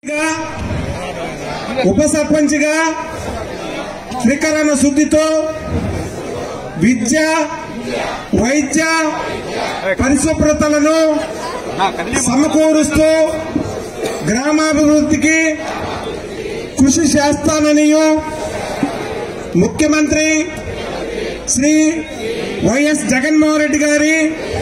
గా, ఉప సర్పంచ్గా త్రికరణ శుద్ధితో విద్య వైద్య పరిశుభ్రతలను సమకూరుస్తూ గ్రామాభివృద్ధికి కృషి చేస్తాననియు ముఖ్యమంత్రి శ్రీ వైఎస్ జగన్మోహన్ రెడ్డి గారి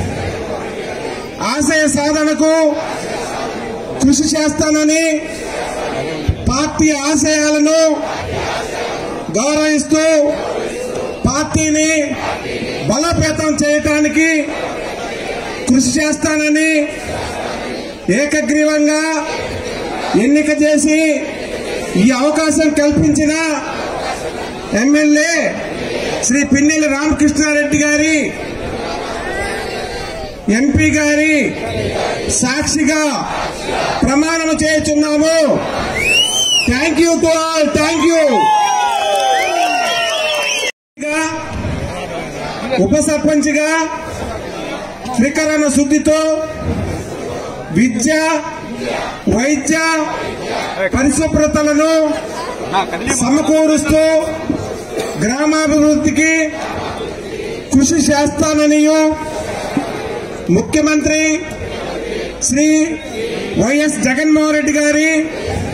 ఆశయ సాధనకు కృషి చేస్తానని పార్టీ ఆశయాలను గౌరవిస్తూ పార్టీని బలోపేతం చేయటానికి కృషి చేస్తానని ఏకగ్రీవంగా ఎన్నిక చేసి ఈ అవకాశం కల్పించిన ఎమ్మెల్యే శ్రీ పిన్నెల్లి రామకృష్ణారెడ్డి గారి ఎంపీ గారి సాక్షిగా ప్రమాణం చేస్తున్నాము thank you to all thank you ఉప సర్పంచ్గా త్రికరణ శుద్ధితో విద్య వైద్య పరిశుభ్రతలను సమకూరుస్తూ గ్రామాభివృద్ధికి కృషి చేస్తాననియు ముఖ్యమంత్రి శ్రీ వైఎస్ జగన్మోహన్ రెడ్డి గారి